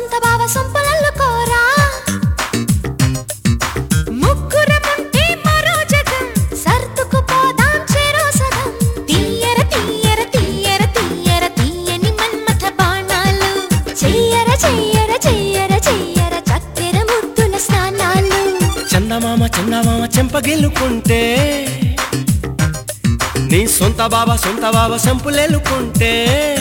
సొంత బావ సొంపలల్లుకోరా ముగ్గురముంటే మరో జగం సర్దుకు పోదాం చెరో సగం తీయర తీయర తీయర తీయర తీయని మన్మథ బాణాలు చెయ్యర చెయ్యర చెయ్యర చెయ్యర చక్కెర ముద్దుల స్నానాలు చందమామ చందమామ చెంపగిల్లుకుంటే నీ సొంత బాబా సొంత బాబా సంపులెలుకుంటే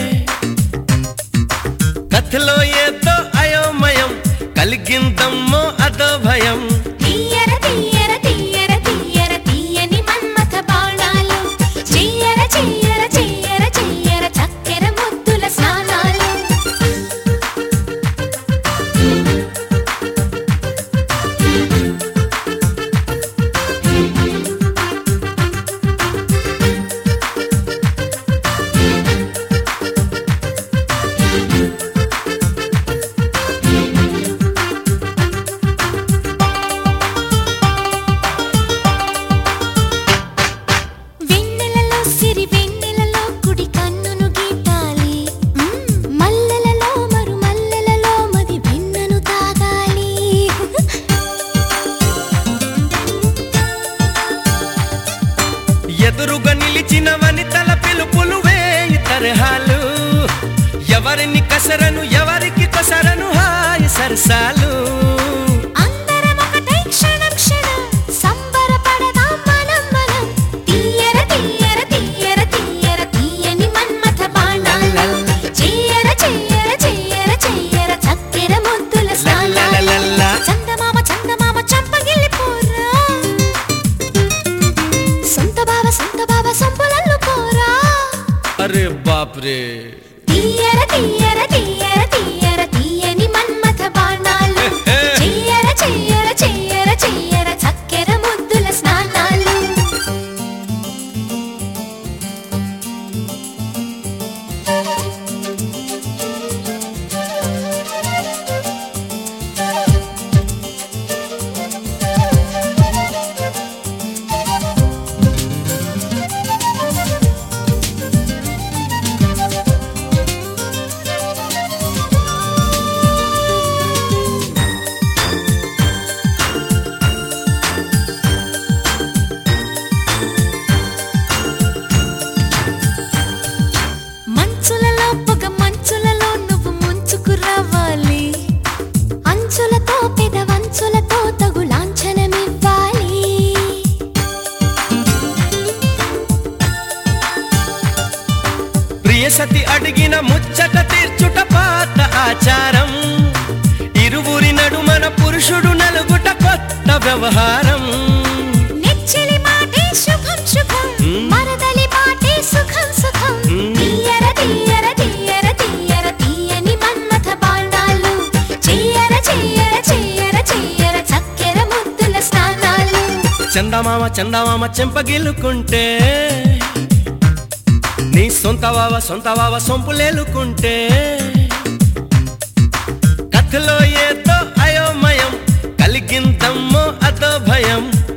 కథలో ఏదో అయోమయం కలిగిందమ్మో అదో భయం తీయర తీయర తీయర తీయర తీయని మన్మథ బాణాలు చెయ్యర చెయ్యర చెయ్యర చెయ్యర చక్కెర ముద్దుల స్నానాలు వెన్నెలలో సిరి వెన్నెలలో కుడి కన్నును గీటాలి మ్మ్. మల్లెలలో మరు మల్లెలలో మది వెన్నను తాగాలి ఎదురుగా నిలిచిన వనితల పిలుపులు వేయి తరహాలు ఎవరిని కసరను ఎవరికి కొసరను హాయి సరసాలు అందరం ఒకటై క్షణం క్షణం సంబరపడదాం మనం మనం తీయర తీయర తీయర తీయర తీయని మన్మథ బాణాలు చెయ్యర చెయ్యర చెయ్యర చెయ్యర చక్కెర ముద్దుల స్నానాలు లల్లలలల్ల. చందమామ చందమామ చంపగిల్లి పోరా సొంత బావ సొంత బావ సొంపులల్లు పోరా అరే బాప్రే తీయర తీయర తీయర తీయర తీయని మన్మథ బాణాలు చెయ్యర చెయ్యర చెయ్యర చెయ్యర చక్కెర ముద్దుల స్నానాలు మంచులలో పొగ మంచులలో నువ్వు ముంచుకు రావాలి అంచులతో పెదవంచులతో తగు లాంఛనమివ్వాలి ప్రియసతి అడిగిన ముచ్చట తీర్చుట పాత ఆచారం ఇరువురి నడుమన పురుషుడు నలుగుట కొత్త వ్యవహారం నెచ్చిలి మాటే శుభం శుభం మ్మ్. మరదలి మాటే సుఖం సుఖం మ్మ్. తీయర తీయర తీయర తీయర తీయని మన్మథ బాణాలు చెయ్యర చెయ్యర చెయ్యర చెయ్యర చక్కెర ముద్దుల స్నానాలు చందమామ చందమామ చెంపగిల్లుకుంటే నీ సొంత వావ సొంత వావ సొంపులేలుకుంటే కథలో ఏదో అయోమయం కలిగిందమ్మో అదో భయం